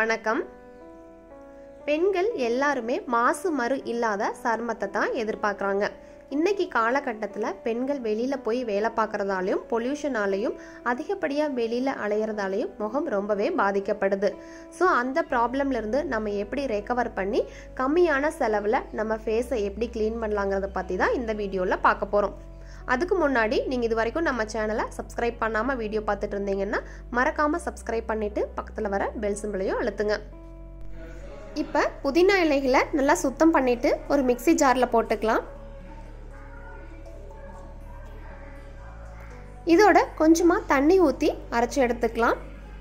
வணக்கம் பெண்கள் எல்லாருமே மாசு மறு இல்லாத சருமத்தை தான் எதிர்பார்க்குறாங்க இன்னைக்கு காலகட்டத்தில் பெண்கள் வெளியில் போய் வேலை பார்க்குறதாலையும் பொல்யூஷனாலையும் அதிகப்படியாக வெளியில் அலையிறதாலையும் முகம் ரொம்பவே பாதிக்கப்படுது ஸோ அந்த ப்ராப்ளம்லேருந்து நம்ம எப்படி ரெக்கவர் பண்ணி கம்மியான செலவில் நம்ம ஃபேஸை எப்படி க்ளீன் பண்ணலாங்கிறத பற்றி தான் இந்த வீடியோவில் பார்க்க போகிறோம் அதுக்கு முன்னாடி நீங்கள் இது வரைக்கும் நம்ம சேனலை சப்ஸ்கிரைப் பண்ணாமல் வீடியோ பார்த்துட்டு இருந்தீங்கன்னா மறக்காமல் சப்ஸ்கிரைப் பண்ணிவிட்டு பக்கத்தில் வர பெல் சிம்பிளையும் அழுத்துங்க இப்போ புதினா இலைகளை நல்லா சுத்தம் பண்ணிவிட்டு ஒரு மிக்ஸி ஜாரில் போட்டுக்கலாம் இதோட கொஞ்சமாக தண்ணி ஊற்றி அரைச்சி எடுத்துக்கலாம்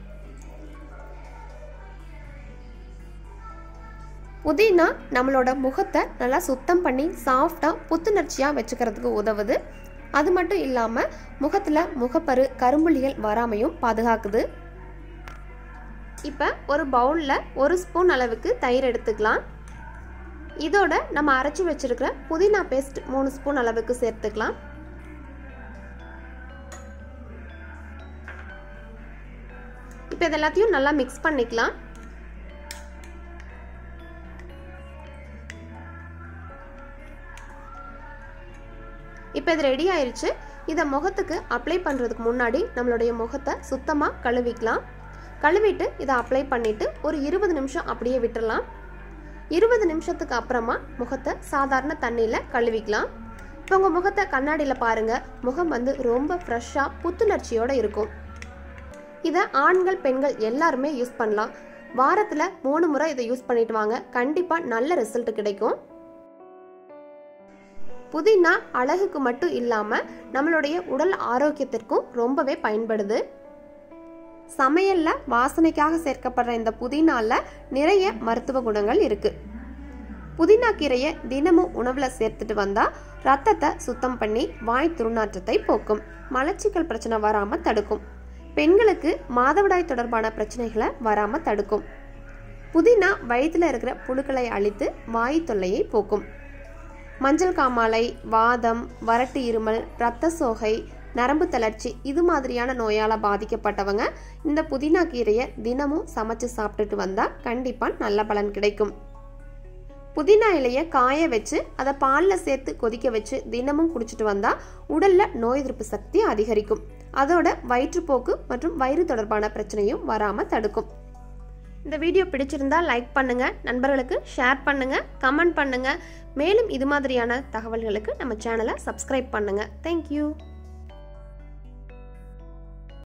புதினா நம்மளோட முகத்தை நல்லா சுத்தம் பண்ணி சாஃப்டாக புத்துணர்ச்சியாக வச்சுக்கிறதுக்கு உதவுது அது மட்டும் இல்லாமல் முகத்தில் முகப்பரு கரும்புள்ளிகள் வராமையும் பாதுகாக்குது இப்போ ஒரு பவுலில் ஒரு ஸ்பூன் அளவுக்கு தயிர் எடுத்துக்கலாம் இதோட நம்ம அரைச்சி வச்சிருக்கிற புதினா பேஸ்ட் மூணு ஸ்பூன் அளவுக்கு சேர்த்துக்கலாம் இப்போ இது எல்லாத்தையும் நல்லா மிக்ஸ் பண்ணிக்கலாம் இப்போ இது ரெடி ஆயிடுச்சு இதை முகத்துக்கு அப்ளை பண்ணுறதுக்கு முன்னாடி நம்மளுடைய முகத்தை சுத்தமாக கழுவிக்கலாம் கழுவிட்டு இதை அப்ளை பண்ணிவிட்டு ஒரு இருபது நிமிஷம் அப்படியே விட்டுறலாம் இருபது நிமிஷத்துக்கு அப்புறமா முகத்தை சாதாரண தண்ணியில் கழுவிக்கலாம் இப்போ உங்கள் முகத்தை கண்ணாடியில் பாருங்கள் முகம் வந்து ரொம்ப ஃப்ரெஷ்ஷாக புத்துணர்ச்சியோடு இருக்கும் இதை ஆண்கள் பெண்கள் எல்லாருமே யூஸ் பண்ணலாம் வாரத்தில் மூணு முறை இதை யூஸ் பண்ணிட்டு வாங்க கண்டிப்பாக நல்ல ரிசல்ட் கிடைக்கும் புதினா அழகுக்கு மட்டும் இல்லாமல் நம்மளுடைய உடல் ஆரோக்கியத்திற்கும் ரொம்பவே பயன்படுது சமையல்ல வாசனைக்காக சேர்க்கப்படுற இந்த புதினால நிறைய மருத்துவ குணங்கள் இருக்கு புதினா கீரையை தினமும் உணவுல சேர்த்துட்டு வந்தா ரத்தத்தை சுத்தம் பண்ணி வாய் துர்நாற்றத்தை போக்கும் மலச்சிக்கல் பிரச்சனை வராம தடுக்கும் பெண்களுக்கு மாதவிடாய் தொடர்பான பிரச்சனைகளை வராம தடுக்கும் புதினா வயிற்றுல இருக்கிற புழுக்களை அழித்து வாய் தொல்லையை போக்கும் மஞ்சள் காமாலை வாதம் வறட்டு இருமல் இரத்த சோகை நரம்பு தளர்ச்சி இது மாதிரியான நோயால் பாதிக்கப்பட்டவங்க இந்த புதினா கீரையை தினமும் சமைச்சு சாப்பிட்டுட்டு வந்தால் கண்டிப்பாக நல்ல பலன் கிடைக்கும் புதினா இலையை காய வச்சு அதை பாலில் சேர்த்து கொதிக்க வச்சு தினமும் குடிச்சிட்டு வந்தால் உடலில் நோய் எதிர்ப்பு சக்தி அதிகரிக்கும் அதோட வயிற்றுப்போக்கு மற்றும் வயிறு தொடர்பான பிரச்சனையும் வராமல் தடுக்கும் இந்த வீடியோ பிடிச்சிருந்தா லைக் பண்ணுங்க நண்பர்களுக்கு ஷேர் பண்ணுங்க கமெண்ட் பண்ணுங்க மேலும் இது மாதிரியான தகவல்களுக்கு நம்ம சேனலை சப்ஸ்கிரைப் பண்ணுங்க தேங்க்யூ